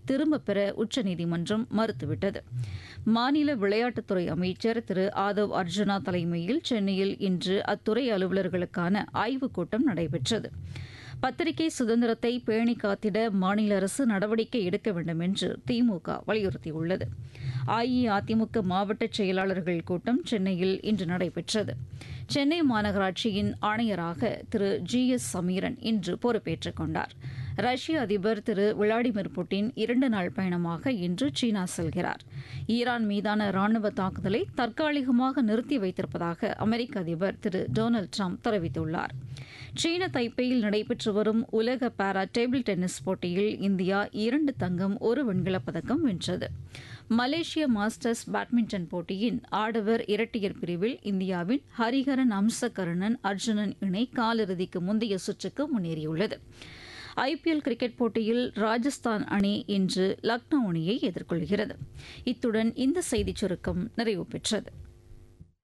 திரும்பப் பெற உச்சநீதிமன்றம் மறுத்துவிட்டது மாநில விளையாட்டுத்துறை அமைச்சர் திரு ஆதவ் அர்ஜுனா தலைமையில் சென்னையில் இன்று அத்துறை அலுவலர்களுக்கான ஆய்வுக் கூட்டம் நடைபெற்றது பத்திரிகை சுதந்திரத்தை பேணி காத்திட மாநில அரசு நடவடிக்கை எடுக்க வேண்டும் என்று திமுக வலியுறுத்தியுள்ளது அஇஅதிமுக மாவட்ட செயலாளர்கள் கூட்டம் சென்னையில் இன்று நடைபெற்றது சென்னை மாநகராட்சியின் ஆணையராக திரு ஜி எஸ் சமீரன் இன்று பொறுப்பேற்றுக் கொண்டார் ரஷ்ய அதிபர் திரு விளாடிமிர் புட்டின் இரண்டு நாள் பயணமாக இன்று சீனா செல்கிறார் ஈரான் மீதான ராணுவ தாக்குதலை தற்காலிகமாக நிறுத்தி வைத்திருப்பதாக அமெரிக்க அதிபர் திரு டொனால்டு ட்ரம்ப் தெரிவித்துள்ளார் சீன தைப்பேயில் நடைபெற்று வரும் உலக பாரா டேபிள் டென்னிஸ் போட்டியில் இந்தியா இரண்டு தங்கம் ஒரு வெண்கலப் பதக்கம் வென்றது மலேசிய மாஸ்டர்ஸ் பேட்மிண்டன் போட்டியின் ஆடவர் இரட்டையர் பிரிவில் இந்தியாவின் ஹரிஹரன் அம்சகருணன் அர்ஜுனன் இணை காலிறுதிக்கு முந்தைய சுற்றுக்கு முன்னேறியுள்ளது ஐபிஎல் கிரிக்கெட் போட்டியில் ராஜஸ்தான் அணி இன்று லக்னோ அணியை எதிர்கொள்கிறது இத்துடன் இந்த செய்திச் சுருக்கம் நிறைவு பெற்றது